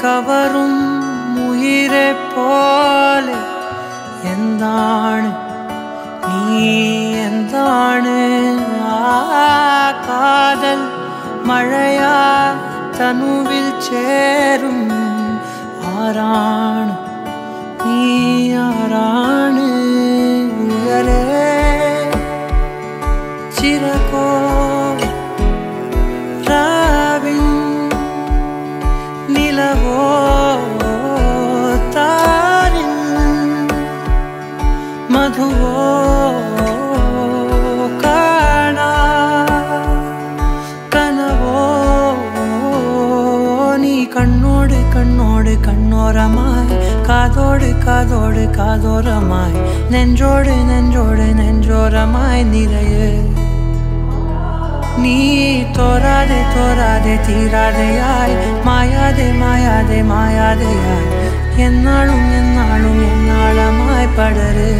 கவரும் உயிரை போலே എന്താണ് നീ എന്താണ് ആ കാതൽ മഴയാ തനുവിൽ ചേരും ആരാണ് നീ ആരാണ് ഉയരേ ചിരകോ രാവിൻ നിലവോ താരിൻ മധുവോ കാണ കനവോ നീ കണ്ണോട് കണ്ണോട് കണ്ണോരമായി കാതോട് കാതോട് കാതോരമായി നെഞ്ചോട് നെഞ്ചോട് നെഞ്ചോരമായി നിറയെ നീ തോരാതെ തോരാതെ തീരാതെയായി മായാതെ മായാതെ മായാതെയായി എന്നാളും എന്നാളും എന്നാളമായി പടര്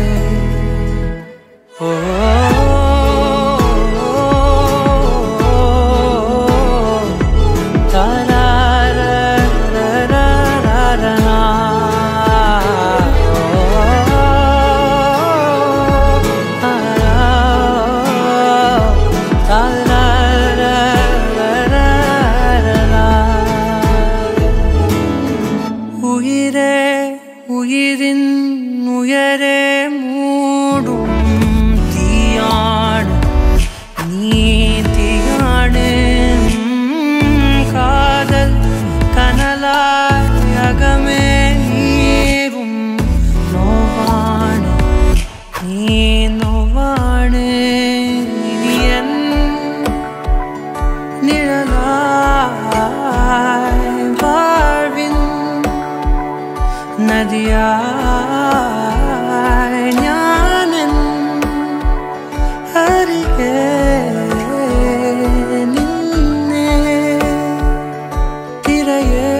ഓ உயிரே உயிரின் உயரே மூடும் தீயாடு நீ தீயாடு உம், காதல் கனலாய் அகமே நீரும் நோவாடு நீ நோவாடு இனி என் நிழலாய் வாழ்வின் നദിയായി ഞാനൻ അരികെ നിന്നെ തിരയേ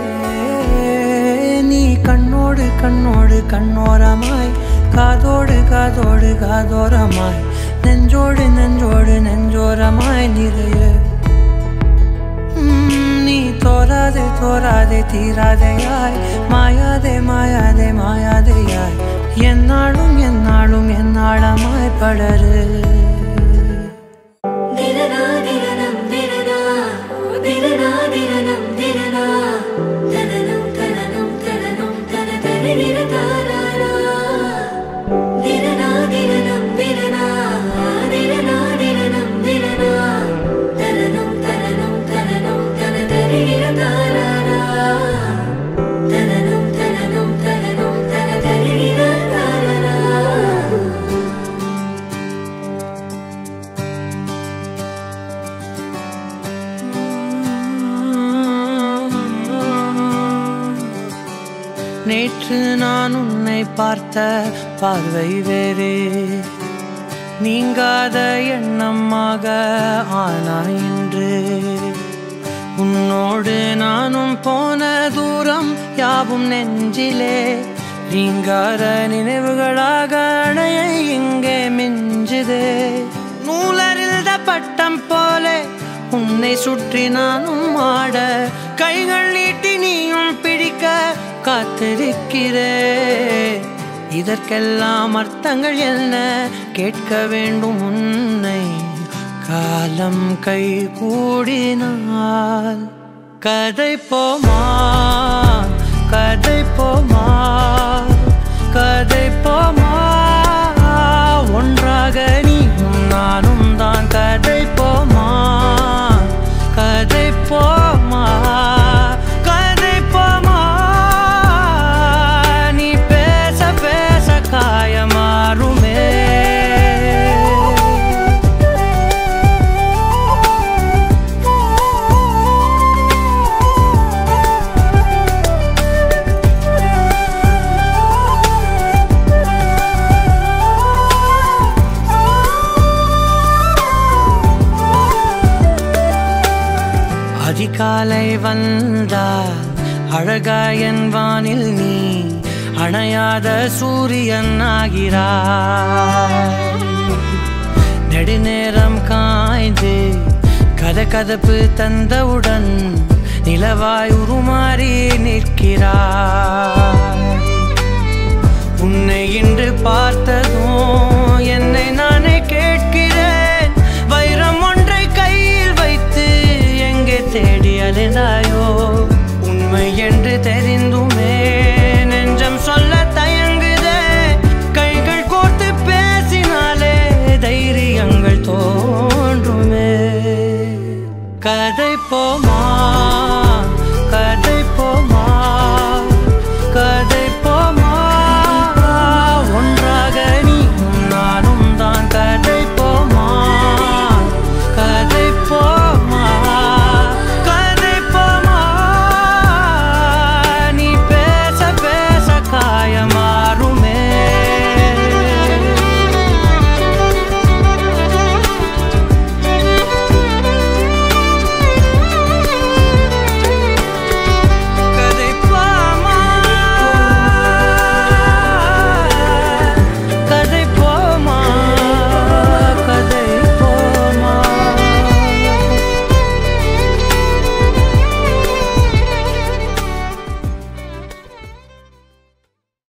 നീ കണ്ണോട് കണ്ണോട് കണ്ണോരമായി കാതോട് കാതോട് കാതോരമായി നെഞ്ചോട് നെഞ്ചോട് നെഞ്ചോരമായി നിറയെ ഉം, നീ തോരാതെ തോരാതെ തീരാതെയായി മായാതെ മായാതെ മായാതെയായി എന്നാളും എന്നാളും എന്നാളമായി പടര് ദിനനാ ദിനനം ദിനനാ ദിനനാ ദിനനം ദിനനാ തനനം തനനം തനനം തന തനനിര താരാരാ ദിനനാ ദിനനം ദിനനാ ദിനനാ ദിനനം ദിനനാ തനനം തനനം തനനം തന തനനിര താരാരാ തനനം തനനം തനനം തന തനനിര താരാരാ நேற்று நான் உன்னை பார்த்த பார்வை வேறே நீங்காத எண்ணமாக ஆனாய் இன்று உன்னோடு நானும் போன தூரம் யாவும் நெஞ்சிலே நீங்காத நினைவுகளாக அணைய இங்கே மிஞ்சுதே நூலறிந்த பட்டம் போலே உன்னை சுற்றி நானும் ஆட கைகள் நீட்டி நீயும் பிடிக்க காத்திருக்கிறே இதற்கெல்லாம் அர்த்தங்கள் என்ன கேட்க வேண்டும் உன்னை காலம் கை கூடினால் கதை போமா கதை போமா கதை போமா ஒன்றாக நீயும் நானும் தான் கதை போமா கதை போமா கதை போமா நீ பேச பேச காயமாறுமே அதிகாலை வந்தால் அழகாயன் வானில் நீ அணையாத சூரியன் ஆகிறாய் நெடுநேரம் காய்ந்து கதகதப்பு தந்தவுடன் நிலவாய் உருமாறி நிற்கிறாய் உன்னை இன்று பார்த்ததும் என்னை நானே கேட்கிறேன் வைரம் ஒன்றை கையில் வைத்து எங்கே தேடி அலைந்தாயோ